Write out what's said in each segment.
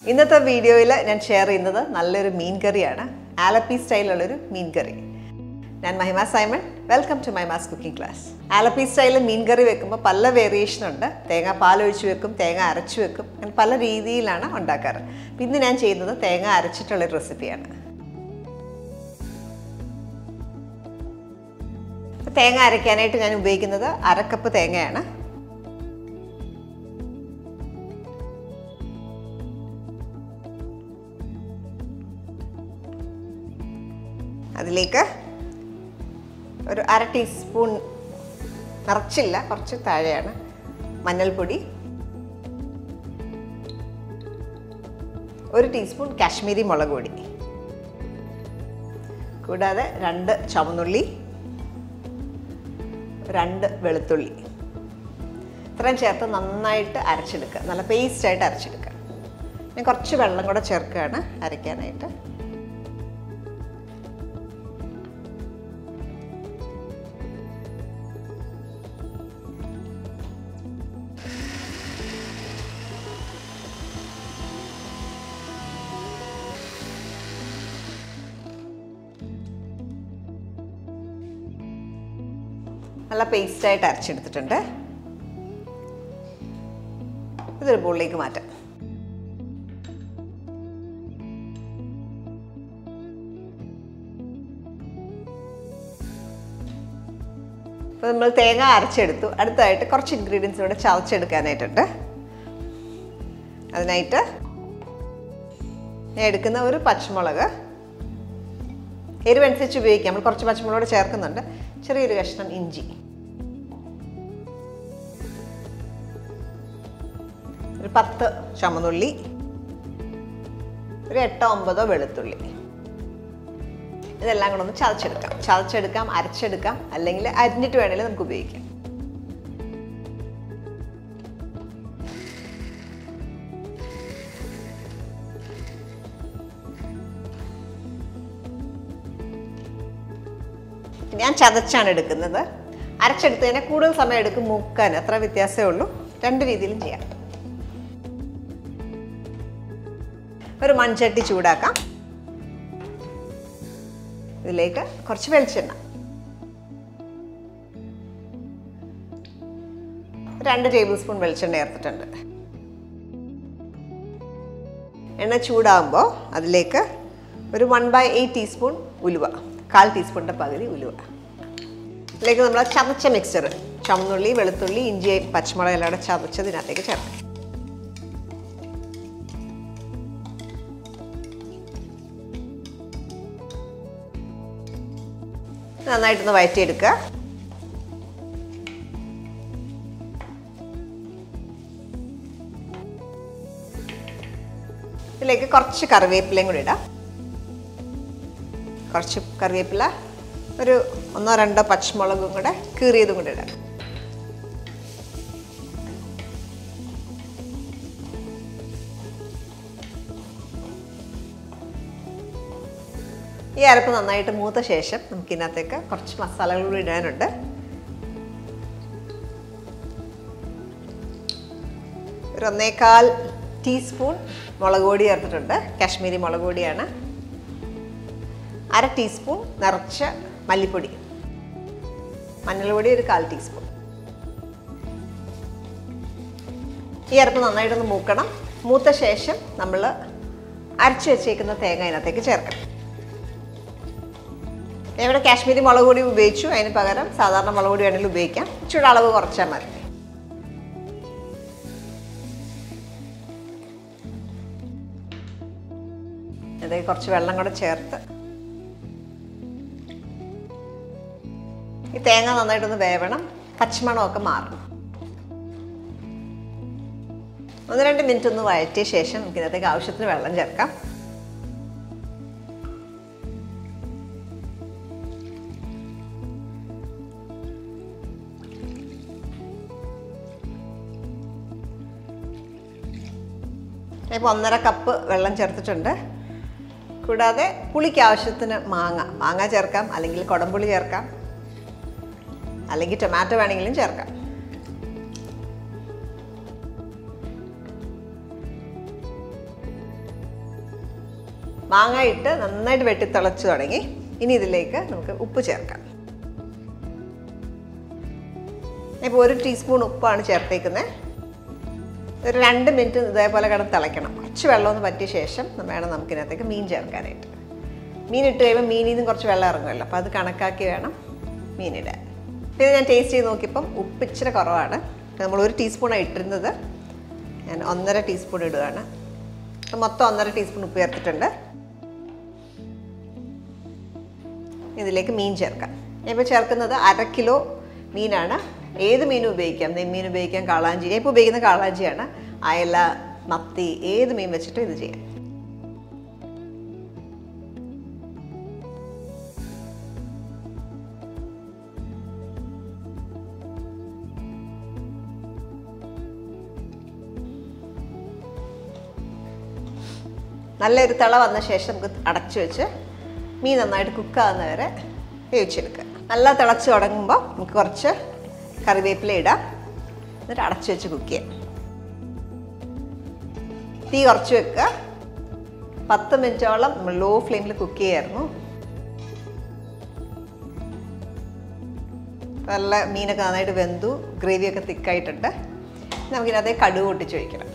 ഇന്നത്തെ വീഡിയോയിൽ ഞാൻ ഷെയർ ചെയ്യുന്നത് നല്ലൊരു മീൻ കറിയാണ് ആലപ്പി സ്റ്റൈലുള്ളൊരു മീൻ കറി ഞാൻ Mahima Simon welcome to Maimas cooking class Alleppey സ്റ്റൈലിൽ മീൻ കറി വെക്കുമ്പോൾ പല വേരിയേഷൻ ഉണ്ട് തേങ്ങ പാലൊഴിച്ച് വെക്കും തേങ്ങ അരച്ച് വെക്കും അങ്ങനെ പല രീതിയിലാണ് ഉണ്ടാക്കാറ് അപ്പം ഇന്ന് ഞാൻ ചെയ്യുന്നത് തേങ്ങ അരച്ചിട്ടുള്ളൊരു റെസിപ്പിയാണ് തേങ്ങ അരയ്ക്കാനായിട്ട് ഞാൻ ഉപയോഗിക്കുന്നത് അരക്കപ്പ് തേങ്ങയാണ് അതിലേക്ക് ഒരു അര ടീസ്പൂൺ നിറച്ചില്ല കുറച്ച് താഴെയാണ് മഞ്ഞൾപ്പൊടി ഒരു ടീസ്പൂൺ കാശ്മീരി മുളക് പൊടി കൂടാതെ രണ്ട് ചുവന്നുള്ളി രണ്ട് വെളുത്തുള്ളി ഇത്രയും ചേർത്ത് നന്നായിട്ട് അരച്ചെടുക്കുക നല്ല പേസ്റ്റായിട്ട് അരച്ചെടുക്കുക ഞാൻ കുറച്ച് വെള്ളം കൂടെ ചേർക്കുകയാണ് അരയ്ക്കാനായിട്ട് നല്ല പേസ്റ്റായിട്ട് അരച്ചെടുത്തിട്ടുണ്ട് ഇതൊരു ബോളിലേക്ക് മാറ്റാം അപ്പോൾ നമ്മൾ തേങ്ങ അരച്ചെടുത്തു അടുത്തതായിട്ട് കുറച്ച് ഇൻഗ്രീഡിയൻസ് ഇവിടെ ചതച്ചെടുക്കാനായിട്ടുണ്ട് അതിനായിട്ട് ഞാൻ എടുക്കുന്ന ഒരു പച്ചമുളക് എരിവനുസരിച്ച് ഉപയോഗിക്കാം നമ്മൾ കുറച്ച് പച്ചമുളക് ചേർക്കുന്നുണ്ട് ചെറിയൊരു കഷ്ണം ഇഞ്ചി ഒരു പത്ത് ചുമന്നുള്ളി ഒരു എട്ടോ ഒമ്പതോ വെളുത്തുള്ളി ഇതെല്ലാം കൂടെ ഒന്ന് ചതച്ചെടുക്കാം ചതച്ചെടുക്കാം അരച്ചെടുക്കാം അല്ലെങ്കിൽ അരിഞ്ഞിട്ട് വേണമെങ്കിൽ നമുക്ക് ഉപയോഗിക്കാം ഞാൻ ചതച്ചാണ് എടുക്കുന്നത് അരച്ചെടുത്തതിനെ കൂടുതൽ സമയം എടുക്കും മൂക്കാൻ അത്ര വ്യത്യാസമേ ഉള്ളൂ രണ്ട് രീതിയിലും ചെയ്യാം ഒരു മൺചട്ടി ചൂടാക്കാം ഇതിലേക്ക് കുറച്ച് വെളിച്ചെണ്ണ രണ്ട് ടേബിൾ സ്പൂൺ വെളിച്ചെണ്ണ ചേർത്തിട്ടുണ്ട് എണ്ണ ചൂടാകുമ്പോൾ അതിലേക്ക് ഒരു വൺ ബൈ എയ്റ്റ് ടീസ്പൂൺ ഉലുവ കാൽ ടീസ്പൂണിൻ്റെ പകുതി ഉലുവ ഇതിലേക്ക് നമ്മൾ ചതച്ച മിക്സർ ചുമന്നുള്ളി വെളുത്തുള്ളി ഇഞ്ചി പച്ചമുളക് എല്ലാം കൂടെ ചതച്ചതിനകത്തേക്ക് ചേർക്കാം നന്നായിട്ടൊന്ന് വഴറ്റിയെടുക്കുക ഇതിലേക്ക് കുറച്ച് കറിവേപ്പിലയും കൂടി ഇടാം കുറച്ച് കറിവേപ്പില ഒരു ഒന്നോ രണ്ടോ പച്ചമുളകും കൂടെ കീറിയതും കൂടെ ഇടാം ഈ അരപ്പ് നന്നായിട്ട് മൂത്ത ശേഷം നമുക്ക് ഇതിനകത്തേക്ക് കുറച്ച് മസാലകൾ കൂടി ഇടാനുണ്ട് ഒരു ഒന്നേകാൽ ടീസ്പൂൺ മുളക് പൊടി ചേർത്തിട്ടുണ്ട് കാശ്മീരി മുളക് പൊടിയാണ് അര ടീസ്പൂൺ നിറച്ച മല്ലിപ്പൊടി മഞ്ഞൾപ്പൊടി ഒരു കാൽ ടീസ്പൂൺ ഈ അരപ്പ് നന്നായിട്ടൊന്ന് മൂക്കണം മൂത്ത ശേഷം നമ്മൾ അരച്ച് വെച്ചേക്കുന്ന തേങ്ങ അതിനകത്തേക്ക് ചേർക്കണം ഇവിടെ കാശ്മീരി മുളക് പൊടി ഉപയോഗിച്ചു അതിന് പകരം സാധാരണ മുളക് പൊടി വേണമെങ്കിലും ഉപയോഗിക്കാം ഇച്ചിരി അളവ് കുറച്ചാൽ മതി അതേ കുറച്ച് വെള്ളം കൂടെ ചേർത്ത് ഈ തേങ്ങ നന്നായിട്ടൊന്ന് വേവണം പച്ചമണമൊക്കെ മാറണം ഒന്ന് രണ്ട് മിനിറ്റ് ഒന്ന് വഴറ്റിയ ശേഷം നമുക്ക് ഇതിനകത്തേക്ക് ആവശ്യത്തിന് വെള്ളം ചേർക്കാം ഇപ്പോൾ ഒന്നര കപ്പ് വെള്ളം ചേർത്തിട്ടുണ്ട് കൂടാതെ പുളിക്ക് ആവശ്യത്തിന് മാങ്ങ മാങ്ങ ചേർക്കാം അല്ലെങ്കിൽ കുടംപുളി ചേർക്കാം അല്ലെങ്കിൽ ടൊമാറ്റോ വേണമെങ്കിലും ചേർക്കാം മാങ്ങ ഇട്ട് നന്നായിട്ട് വെട്ടി തിളച്ച് തുടങ്ങി ഇനി ഇതിലേക്ക് നമുക്ക് ഉപ്പ് ചേർക്കാം ഇപ്പോൾ ഒരു ടീസ്പൂൺ ഉപ്പാണ് ചേർത്തേക്കുന്നത് ഒരു രണ്ട് മിനിറ്റ് ഇതേപോലെ കിടന്ന് തിളയ്ക്കണം കുറച്ച് വെള്ളം ഒന്ന് പറ്റിയ ശേഷം വേണം നമുക്കിതിനകത്തേക്ക് മീൻ ചേർക്കാനായിട്ട് മീൻ ഇട്ട് കഴിയുമ്പോൾ മീനിൽ നിന്ന് കുറച്ച് വെള്ളം ഇറങ്ങുമല്ലോ അപ്പോൾ അത് കണക്കാക്കി വേണം മീനിടാൻ ഇത് ഞാൻ ടേസ്റ്റ് ചെയ്ത് നോക്കിയപ്പം ഉപ്പ് ഇച്ചിരി കുറവാണ് നമ്മൾ ഒരു ടീസ്പൂണാണ് ഇട്ടിരുന്നത് ഞാൻ ഒന്നര ടീസ്പൂൺ ഇടുകയാണ് അപ്പം മൊത്തം ഒന്നര ടീസ്പൂൺ ഉപ്പ് ചേർത്തിട്ടുണ്ട് ഇതിലേക്ക് മീൻ ചേർക്കാം ഇപ്പോൾ ചേർക്കുന്നത് അര കിലോ മീനാണ് ഏത് മീനും ഉപയോഗിക്കാം നെമ്മീൻ ഉപയോഗിക്കാം കാളാഞ്ചി ഞാൻ ഇപ്പോൾ ഉപയോഗിക്കുന്ന കാളാഞ്ചിയാണ് അയല മത്തി ഏത് മീൻ വെച്ചിട്ടും ഇത് ചെയ്യാം നല്ലൊരു തിള വന്ന ശേഷം നമുക്ക് അടച്ചു വെച്ച് മീൻ നന്നായിട്ട് കുക്കാവുന്ന വരെ വേവിച്ചെടുക്കുക നല്ല തിളച്ച് തുടങ്ങുമ്പോൾ നമുക്ക് കുറച്ച് കറിവേപ്പില ഇടാം എന്നിട്ട് അടച്ചു വെച്ച് കുക്ക് ചെയ്യാം തീ കുറച്ച് വെക്കുക പത്ത് മിനിറ്റോളം നമ്മൾ ലോ ഫ്ലെയിമിൽ കുക്ക് ചെയ്യായിരുന്നു നല്ല മീനൊക്കെ നന്നായിട്ട് വെന്തു ഗ്രേവിയൊക്കെ തിക്കായിട്ടുണ്ട് നമുക്കിനകത്തെ കടുക് പൊട്ടിച്ച് ഒഴിക്കണം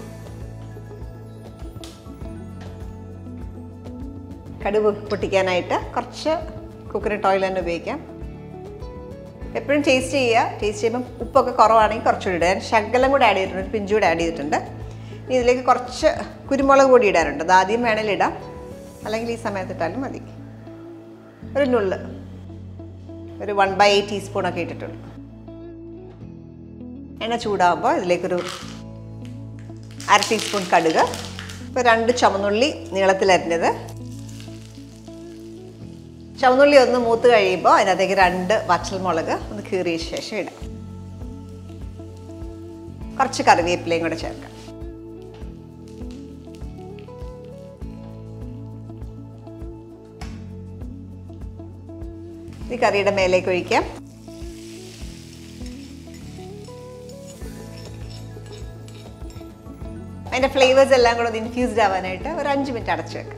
കടുക് പൊട്ടിക്കാനായിട്ട് കുറച്ച് കുക്കറിട്ട് ഓയിൽ തന്നെ ഉപയോഗിക്കാം എപ്പോഴും ടേസ്റ്റ് ചെയ്യുക ടേസ്റ്റ് ചെയ്യുമ്പോൾ ഉപ്പൊക്കെ കുറവാണെങ്കിൽ കുറച്ചുകൂടി ഇടുക ഞാൻ ശകലം കൂടെ ആഡ് ചെയ്തിട്ടുണ്ട് ഒരു പിഞ്ച് കൂടെ ആഡ് ചെയ്തിട്ടുണ്ട് ഇനി ഇതിലേക്ക് കുറച്ച് കുരുമുളക് പൊടി ഇടാറുണ്ട് അത് ആദ്യം വേണമെങ്കിൽ ഇടാം അല്ലെങ്കിൽ ഈ സമയത്ത് ഇട്ടാലും മതി ഒരു നുള്ള് ഒരു വൺ ബൈ എയ്റ്റ് ടീസ്പൂണൊക്കെ ഇട്ടിട്ടുണ്ട് എണ്ണ ചൂടാകുമ്പോൾ ഇതിലേക്കൊരു അര ടീസ്പൂൺ കടുക് ഇപ്പോൾ രണ്ട് ചുമന്നുള്ളി നീളത്തിലരിഞ്ഞത് ചുവന്നുള്ളി ഒന്ന് മൂത്ത് കഴിയുമ്പോൾ അതിനകത്തേക്ക് രണ്ട് വച്ചൽമുളക് ഒന്ന് കീറിയ ശേഷം ഇടാം കുറച്ച് കറിവേപ്പിലയും കൂടെ ചേർക്കാം ഈ കറിയുടെ മേലേക്ക് ഒഴിക്കാം അതിൻ്റെ ഫ്ലേവേഴ്സ് എല്ലാം കൂടെ ഒന്ന് ഇൻഫ്യൂസ്ഡ് ആവാനായിട്ട് ഒരു അഞ്ച് മിനിറ്റ് അടച്ചു വെക്കാം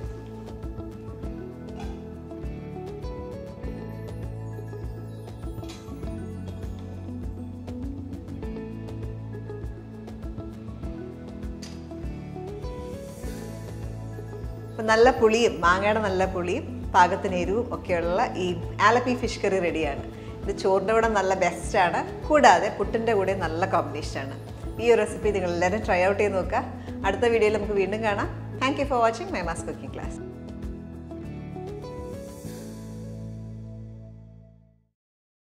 അപ്പം നല്ല പുളിയും മാങ്ങയുടെ നല്ല പുളിയും പാകത്തിന് എരിവും ഒക്കെയുള്ള ഈ ആലപ്പി ഫിഷ് കറി റെഡിയാണ് ഇത് ചോറിൻ്റെ കൂടെ നല്ല ബെസ്റ്റാണ് കൂടാതെ പുട്ടിൻ്റെ കൂടെ നല്ല കോമ്പിനേഷനാണ് ഈ ഒരു റെസിപ്പി നിങ്ങൾ എല്ലാവരും ട്രൈ ഔട്ട് ചെയ്ത് നോക്കുക അടുത്ത വീഡിയോയിൽ നമുക്ക് വീണ്ടും കാണാം thank you for watching Maimas cooking class